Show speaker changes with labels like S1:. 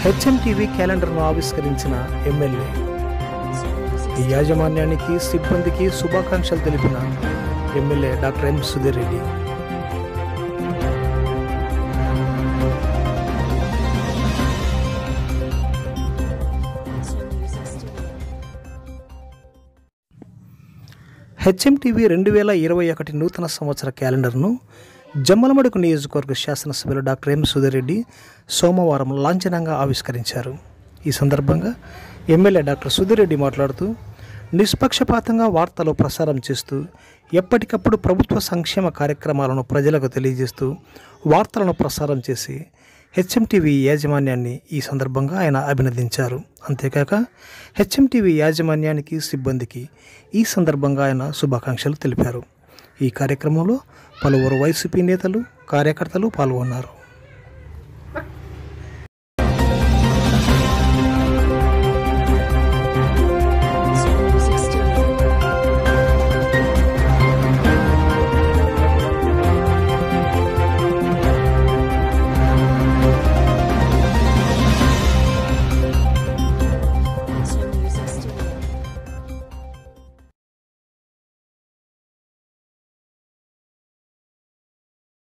S1: HM TV క్యాలెండర్ను ఆవిష్కరించిన MLA ఈ యాజమాన్యానికి సిబ్బందికి శుభాకాంక్షలు తెలిపిన MLA doctor M Sudheer Reddy HM TV రెండు వేల ఇరవై ఒకటి నూతన సంవత్సర క్యాలెండర్ను జమ్మలమడుగు నియోజకవర్గ శాసనసభ్యులు డాక్టర్ ఎం సుధీరెడ్డి సోమవారం లాంఛనంగా ఆవిష్కరించారు ఈ సందర్భంగా ఎమ్మెల్యే డాక్టర్ సుధీరెడ్డి మాట్లాడుతూ నిష్పక్షపాతంగా వార్తలు ప్రసారం చేస్తూ ఎప్పటికప్పుడు ప్రభుత్వ సంక్షేమ కార్యక్రమాలను ప్రజలకు తెలియజేస్తూ వార్తలను ప్రసారం చేసి హెచ్ఎం టీవీ యాజమాన్యాన్ని ఈ సందర్భంగా ఆయన అభినందించారు అంతేకాక హెచ్ఎం టీవీ యాజమాన్యానికి సిబ్బందికి ఈ సందర్భంగా ఆయన శుభాకాంక్షలు తెలిపారు ఈ కార్యక్రమంలో పలువురు వైసీపీ నేతలు కార్యకర్తలు పాల్గొన్నారు